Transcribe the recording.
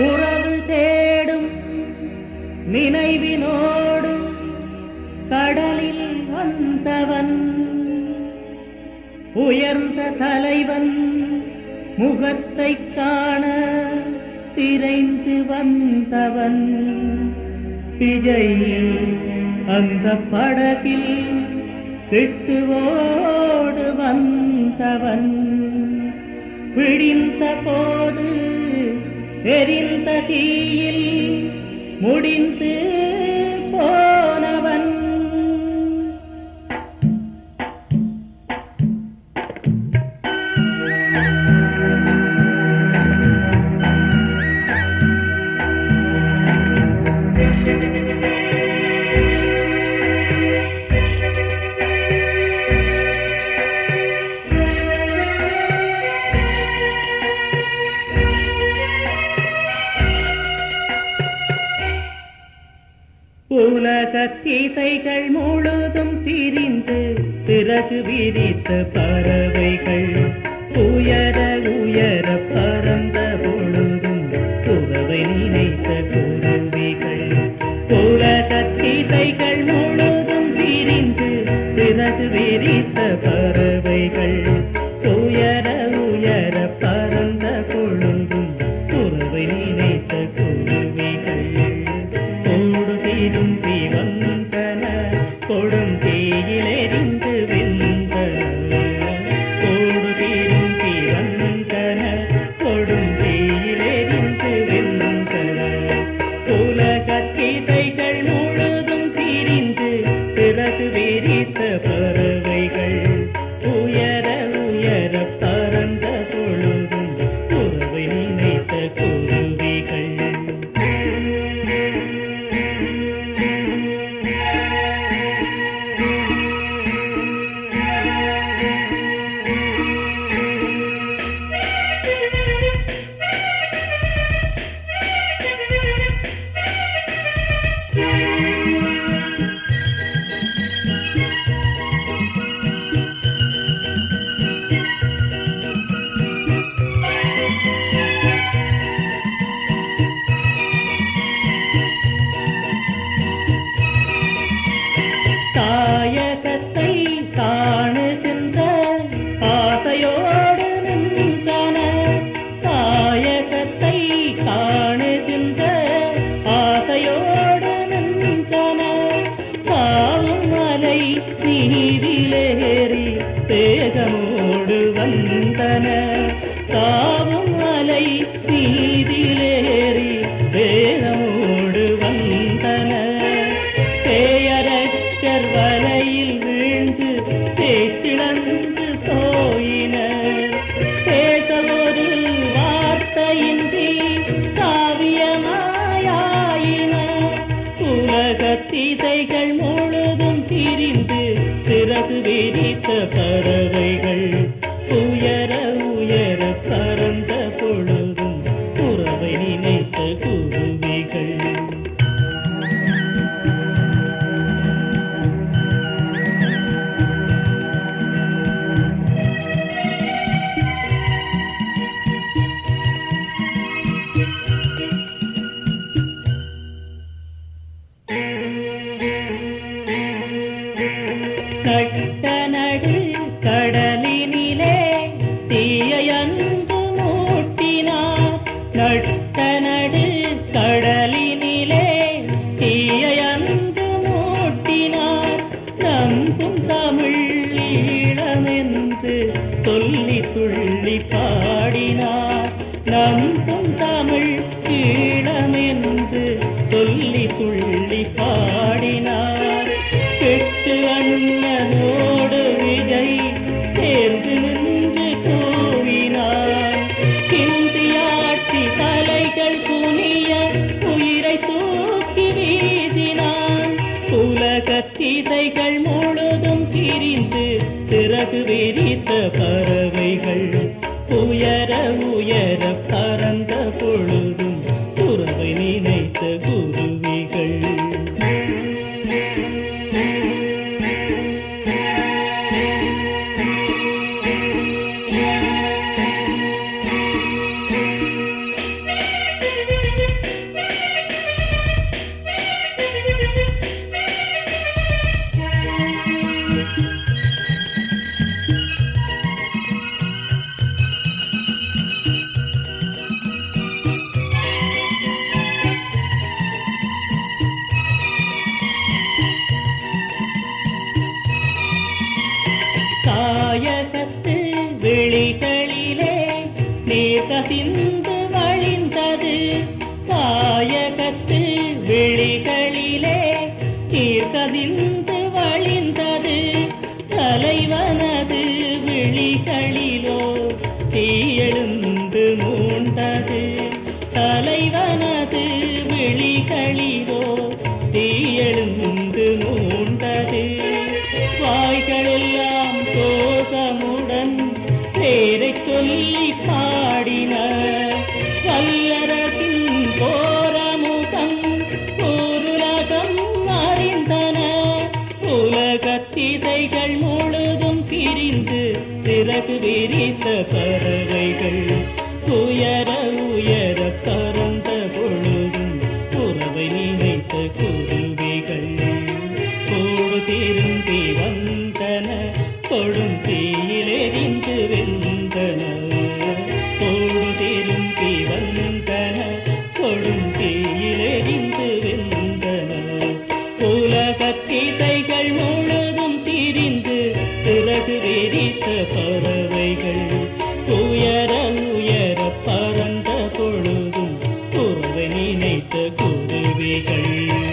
உறவு தேடும் நினைவினோடு கடலில் வந்தவன் உயர்ந்த தலைவன் முகத்தை காண திரைந்து வந்தவன் விஜய் அந்த படகில் கிட்டுவோடு வந்தவன் விடிந்த போது எரிந்த தீயில் முடிந்து போனவன் உலகத்திசைகள் முழுதும் திரிந்து சிறகு விரித்த பறவைகள் உயர உயர பறந்த பொழுதும் உறவை நினைத்த குருவிகள் உலகத்திசைகள் முழுதும் திரிந்து சிறகு விரித்த பறவைகள் உயர உயர பறந்த பொழுதும் உறவை நினைத்த குருவிகள் கோடு திரும்பி வந்தன கொடும் தீயிலெறிந்து வெந்தன கோடு திரும்பி வந்தன கொடும் தீயிலெறிந்து வெந்தன உலகத்திசைகள் முழுதும் திரிந்து சிறகு விரித்த பறவைகள் உயர உயர பறந்த பொழுதும் உறவை நினைத்த குருவிகள் தாயகத்தை காணுகின்ற ஆசையோடு நின்றன தாயகத்தை காணுகின்ற ஆசையோடு நின்றன காவும் மலை நீரிலேறி தேகமோடு வந்தன காவும் மலை நீரிலேறி தேகமோடு வந்தன பேயரக்கர் வலையில் வீழ்ந்து பேச்சிழந்து போயினர் பேச ஒரு வார்த்தையின்றி காவியமாயாயினர் உலகத்திசைகள் முழுதும் திரிந்து சிறகு விரித்த பறவைகள் உயர உயர பறந்த பொழுதும் உறவை நினைத்த குருவிகள் கட்ட நடு கடலினிலே தீயன்று மூட்டினார் நட்ட நடு கடலினிலே தீயன்று மூட்டினார் நம்பும் தமிழ் ஈழமென்று சொல்லி துள்ளி பாடினார் நம்பும் தமிழ் ஈழமென்று சொல்லி துள்ளி பாடினார் கெட்டு அண்ணனோடு விஜய் சேர்ந்து நின்று கூவினார் இந்தியாட்சி தலைகள் குனிய உயிரை தூக்கி வீசினான் உலகத்திசைகள் முழுதும் திரிந்து சிறகு விரித்த பறவைகள் உயர உயர பறந்த பொழுதும் உறவை நினைத்த குருவிகள் கசிந்து வழிந்தது தாயகத்து விழிகளிலே நீர் கசிந்து வழிந்தது தலைவனது விழிகளிலோ தீயெழுந்து மூண்டது தலைவனது விழிகளிலோ தீயெழுந்து மூண்டது வாய்களெல்லாம் சோகமுடன் பேரை சொல்லி பாடின வல்லரசின் கோரமுகம் ஊருலகம் அறிந்தன உலகத்திசைகள் முழுதும் பிரிந்து சிறகு விரித்த பறவைகள் உயர உயர பறந்த பொழுதும் உறவை நினைத்த குருவிகள் கூடு திரும்பி வந்தன கொடும் தீயிலெறிந்து வெந்தன கூடு திரும்பி வந்தன கொடும் தீயிலெறிந்து வெந்தன உலகத்திசைகள் முழுதும் திரிந்து சிறகு விரித்த பறவைகள் உயர உயர பறந்த பொழுதும் உறவை நினைத்த குருவிகள்